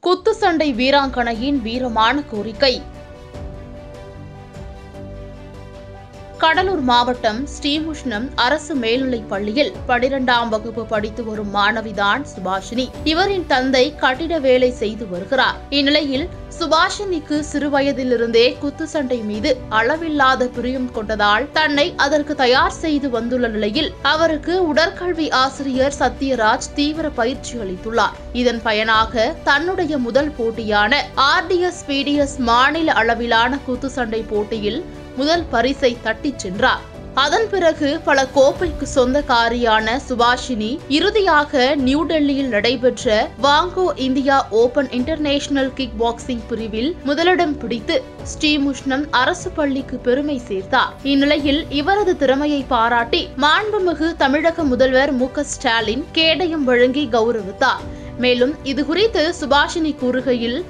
குத்துச்சண்டை வீராங்கனையின் வீரமான கோரிக்கை கடலூர் மாவட்டம் ஸ்ரீமுஷ்ணம் அரசு மேல்நிலைப் பள்ளியில் பனிரெண்டாம் வகுப்பு படித்து வரும் மாணவிதான் சுபாஷினி இவரின் தந்தை கட்டிட வேலை செய்து வருகிறார் இந்நிலையில் சுபாஷினிக்கு சிறுவயதிலிருந்தே குத்துச்சண்டை மீது அளவில்லாத பிரியம் கொண்டதால் தன்னை அதற்கு தயார் செய்து வந்துள்ள நிலையில் அவருக்கு உடற்கல்வி ஆசிரியர் சத்யராஜ் தீவிர பயிற்சி அளித்துள்ளார் இதன் பயனாக தன்னுடைய முதல் போட்டியான ஆர்டிஎஸ் பிடிஎஸ் மாநில அளவிலான குத்துச்சண்டை போட்டியில் முதல் பரிசை தட்டிச் சென்றார் அதன் பிறகு பல கோப்பைக்கு சொந்தக்காரியான சுபாஷினி இறுதியாக நியூ டெல்லியில் நடைபெற்ற வாங்கோ India open international kick boxing பிரிவில் முதலிடம் பிடித்து ஸ்ரீமுஷ்ணம் அரசு பள்ளிக்கு பெருமை சேர்த்தார் இந்நிலையில் இவரது திறமையை பாராட்டி மாண்புமிகு தமிழக முதல்வர் மு க ஸ்டாலின் கேடயம் வழங்கி கௌரவித்தார் மேலும் இதுகுறித்து சுபாஷினி கூறுகையில்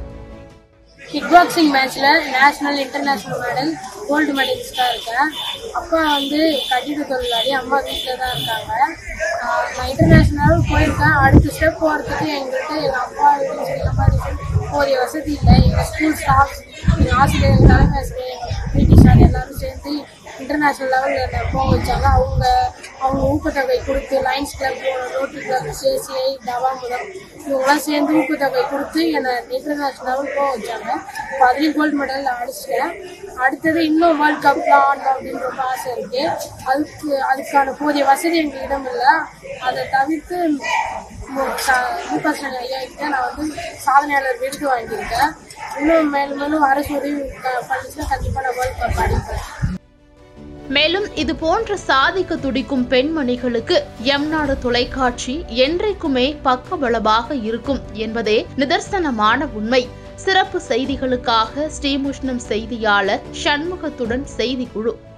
கிக் பாக்ஸிங் மேட்ச்சில் நேஷ்னல் இன்டர்நேஷ்னல் மெடல் கோல்டு மெடலிஸ்டாக இருக்கேன் அப்பா வந்து கட்டிட தொழிலாளி அம்மா வீட்டில் தான் இருக்காங்க ஆஹ் நான் இன்டர்நேஷ்னல் போயிருக்கேன் அடுத்த ஸ்டெப் போகிறதுக்கு எங்கள்கிட்ட எங்கள் அப்பா வீடும் சரி அம்மா வீடும் போதிய வசதி இல்லை எங்கள் ஸ்கூல் ஸ்டாஃப்ஸ் எங்கள் ஆசிரியர் தலைமை ஆசிரியர் பிடி சார் எல்லாரும் சேர்ந்து இன்டர்நேஷ்னல் லெவலில் என்னை போக வச்சாங்க அவங்க அவங்க ஊக்கத்தொகை கொடுத்து lions club rotary club CSCI தவா முதல் இவங்கெல்லாம் சேர்ந்து ஊக்கத்தொகை கொடுத்து என்னை இன்டர்நேஷ்னல் லெவல் போக வச்சாங்க இப்போ அதுலேயும் கோல்டு மெடல் அடிச்சிட்டேன் அடுத்தது இன்னும் வேர்ல்ட் கப்லாம் ஆடணும் அப்படின்னு ரொம்ப ஆசை இருக்கு அதுக்கு அதுக்கான போதிய வசதி எங்களிடம் இல்லை அதை தவிர்த்து மு- ச- மு க ஸ்டாலின் ஐயா கிட்ட நான் வந்து சாதனையாளர் விருது வாங்கியிருக்கேன் இன்னும் மேலும் மேலும் அரசு உதவி க- பண்ணிச்சுன்னா கண்டிப்பாக நான் வேர்ல்ட் கப் அடிப்பேன் மேலும் இது போன்ற சாதிக்க துடிக்கும் பெண்மணிகளுக்கு எம் நாடு தொலைக்காட்சி என்றைக்குமே பக்கபலமாக இருக்கும் என்பதே நிதர்சனமான உண்மை சிறப்பு செய்திகளுக்காக ஸ்ரீமுஷ்ணம் செய்தியாளர் சண்முகத்துடன் செய்திக்குழு